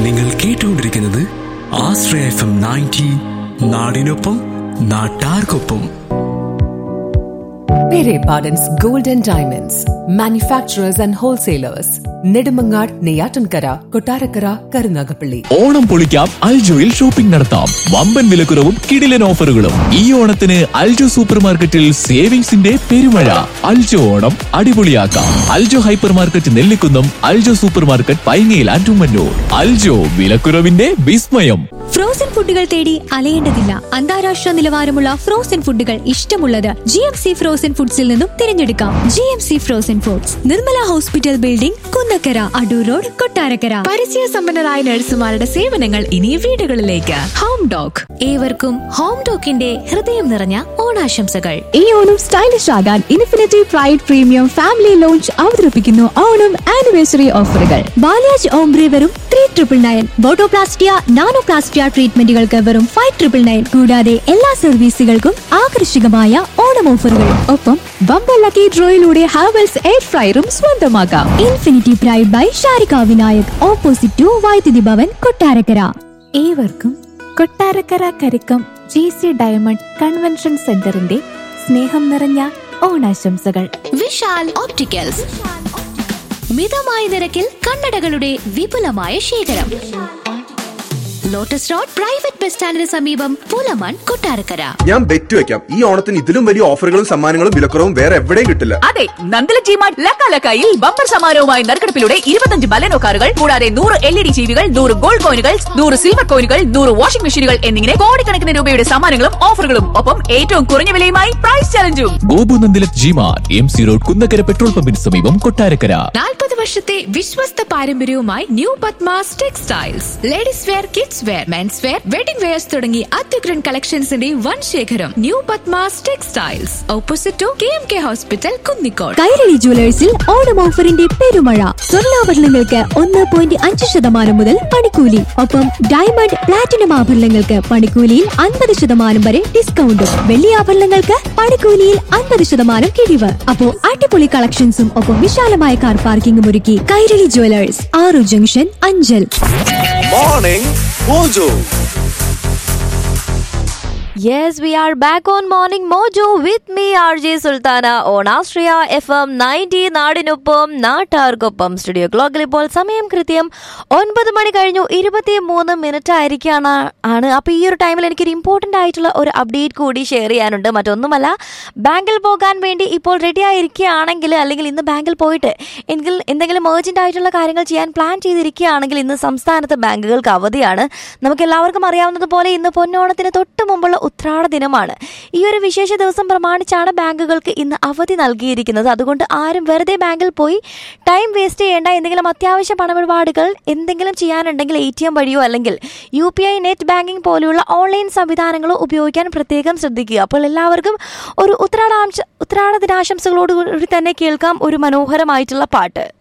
നിങ്ങൾ കേട്ടുകൊണ്ടിരിക്കുന്നത് ആശ്രയ F M ninety നാടിനൊപ്പം നാട്ടാർക്കൊപ്പം Pere Pardon's Gold and Diamonds, manufacturers and wholesalers, Nedumangad, Neyatankara, Kotarakara, Karunagapalli. Onam പൊളിക്കാം അൽജോയിൽ ഷോപ്പിംഗ് നടത്താം വമ്പൻ വിലക്കുറവും കിടിലൻ ഓഫറുകളും ഈ ഓണത്തിന് അൽജോ സൂപ്പർ മാർക്കറ്റിൽ സേവിങ്സിന്റെ പെരുമഴ അൽജോ ഓണം അടിപൊളിയാക്കാം Aljo hyper market Nellikkunnam Aljo super market പൈങ്ങയിൽ ആൻഡുമന്നൂർ അൽജോ വിലക്കുറവിന്റെ വിസ്മയം ഫ്രോസൺ ഫുഡുകൾ തേടി അലയേണ്ടതില്ല അന്താരാഷ്ട്ര നിലവാരമുള്ള ഫ്രോസൺ ഫുഡുകൾ ഇഷ്ടമുള്ളത് ജി എം സി ഫ്രോസൺ ഫുഡ്സിൽ നിന്നും തിരഞ്ഞെടുക്കാം G M C frozen foods Nirmala hospital building Kunnakkara Adoor road Kottarakkara പരിചയസമ്പന്നരായ നഴ്സുമാരുടെ സേവനങ്ങൾ ഇനി വീടുകളിലേക്ക് ഹോം ഡോഗ് ഏവർക്കും ഹോം ഡോക്കിന്റെ ഹൃദയം നിറഞ്ഞ ഓണാശംസകൾ ഈ ഓണം സ്റ്റൈലിഷ് ആകാൻ Infinity Pride premium family lounge അവതരിപ്പിക്കുന്നു ഓണം ആനിവേഴ്സറി ഓഫറുകൾ ബാലാജ് ഓംബ്രി വെറും three triple nine botoplastia nanoplastia ട്രീറ്റ്മെന്റുകൾക്ക് വെറും ഫൈവ് ട്രിപ്പിൾ നയൻ കൂടാതെ എല്ലാ സർവീസുകൾക്കും ആകർഷകമായ ഓണം ഓഫറുകൾ ഒപ്പം ബമ്പർ ലക്കി ഡ്രോയിലൂടെ ഹാവൽസ് എയർ ഫ്രയറും സ്വന്തമാക്കാം Infinity Pride by Sharika Vinayak opposite to Vaidyuthi Bhavan Kottarakkara ഏവർക്കും Kottarakkara Karikkam G C diamond convention സെന്ററിന്റെ സ്നേഹം നിറഞ്ഞ ഓണാശംസകൾ വിശാൽ ഓപ്റ്റിക്കൽസ് മിതമായ നിരക്കിൽ കണ്ണടകളുടെ വിപുലമായ ശേഖരം ലോട്ടസ് റോഡ് പ്രൈവറ്റ് ബസ് സ്റ്റാൻഡിന് സമീപം പുലമൺ കൊട്ടാരക്കര ഞാൻ ബെറ്റ് വെക്കാം ഈ ഓണത്തിന് ഇതിലും വലിയ ഓഫറുകളും സമ്മാനങ്ങളും വിലക്കുറവും വേറെ എവിടെയും കിട്ടില്ല അതെ നന്ദല ജിമാർട്ട് ലക്കാലക്കായിൽ ബമ്പർ സമാരവുമായി നറുക്കെടുപ്പിലൂടെ ഇരുപത്തഞ്ച് ബലനോ കാറുകൾ കൂടാതെ നൂറ് എൽ ഇ ഡി ജീവികൾ നൂറ് ഗോൾഡ് കോയിനുകൾ നൂറ് സിൽവർ കോയിനുകൾ നൂറ് വാഷിംഗ് മെഷീനുകൾ എന്നിങ്ങനെ കോടിക്കണക്കിന് രൂപയുടെ സമ്മാനങ്ങളും ഓഫറുകളും ഒപ്പം ഏറ്റവും കുറഞ്ഞ വിലയുമായി പ്രൈസ് ചലഞ്ചും Gopu Nandilath G Mart M C road Kunnakkara petrol പമ്പിന് സമീപം കൊട്ടാരക്കര നാൽപ്പത് വർഷത്തെ വിശ്വസ്ത പാരമ്പര്യവുമായി new Padmas textiles ladies wear kids wear men's wear wedding wears തുടങ്ങി അത്യുഗ്രൻ കളക്ഷൻസിന്റെ വൻ ശേഖരം new Padmas textiles opposite to K M K hospital Kunnicode Kairali ജുവലേഴ്സിൽ ഓണം ഓഫറിന്റെ പെരുമഴ സ്വർണ്ണാഭരണങ്ങൾക്ക് ഒന്ന് പോയിന്റ് അഞ്ച് ശതമാനം മുതൽ പണിക്കൂലി ഒപ്പം ഡയമണ്ട് പ്ലാറ്റിനം ആഭരണങ്ങൾക്ക് പണിക്കൂലിയിൽ അൻപത് ശതമാനം വരെ ഡിസ്കൗണ്ടും വെള്ളി ആഭരണങ്ങൾക്ക് പണിക്കൂലിയിൽ അൻപത് ശതമാനം കിഴിവ് അപ്പോ അടിപൊളി കളക്ഷൻസും ഒപ്പം വിശാലമായ കാർ പാർക്കിംഗും ഒരുക്കി കൈരളി ജുവലേഴ്സ് ആറു junction Anchal morning Mojo Yes, we are back on Morning Mojo with me, RJ Sultana, on Astria FM 90 നാടിനൊപ്പം നാട്ടാർക്കൊപ്പം സ്റ്റുഡിയോ ക്ലോക്കിൽ ഇപ്പോൾ സമയം കൃത്യം ഒൻപത് മണി കഴിഞ്ഞു ഇരുപത്തി മൂന്ന് മിനിറ്റ് ആയിരിക്കാണ് ആണ് അപ്പോൾ ഈ ഒരു ടൈമിൽ എനിക്കൊരു ഇമ്പോർട്ടൻ്റ് ആയിട്ടുള്ള ഒരു അപ്ഡേറ്റ് കൂടി ഷെയർ ചെയ്യാനുണ്ട് മറ്റൊന്നുമല്ല ബാങ്കിൽ പോകാൻ വേണ്ടി ഇപ്പോൾ റെഡി ആയിരിക്കുകയാണെങ്കിൽ അല്ലെങ്കിൽ ഇന്ന് ബാങ്കിൽ പോയിട്ട് എങ്കിൽ എന്തെങ്കിലും ഏർജൻ്റ് ആയിട്ടുള്ള കാര്യങ്ങൾ ചെയ്യാൻ പ്ലാൻ ചെയ്തിരിക്കുകയാണെങ്കിൽ ഇന്ന് സംസ്ഥാനത്ത് ബാങ്കുകൾക്ക് അവധിയാണ് നമുക്ക് എല്ലാവർക്കും അറിയാവുന്നതുപോലെ ഇന്ന് പൊന്നോണത്തിന് തൊട്ട് മുമ്പുള്ള ഉത്രാട ദിനമാണ് ഈ ഒരു വിശേഷ ദിവസം പ്രമാണിച്ചാണ് ബാങ്കുകൾക്ക് ഇന്ന് അവധി നൽകിയിരിക്കുന്നത് അതുകൊണ്ട് ആരും വെറുതെ ബാങ്കിൽ പോയി ടൈം വേസ്റ്റ് ചെയ്യേണ്ട എന്തെങ്കിലും അത്യാവശ്യ പണമിടപാടുകൾ എന്തെങ്കിലും ചെയ്യാനുണ്ടെങ്കിൽ എ ടി എം വഴിയോ അല്ലെങ്കിൽ U P I net banking പോലെയുള്ള ഓൺലൈൻ സംവിധാനങ്ങളോ ഉപയോഗിക്കാൻ പ്രത്യേകം ശ്രദ്ധിക്കുക അപ്പോൾ എല്ലാവർക്കും ഒരു ഉത്രാടാംശ ഉത്രാട ദിനാശംസകളോടുകൂടി തന്നെ കേൾക്കാം ഒരു മനോഹരമായിട്ടുള്ള പാട്ട്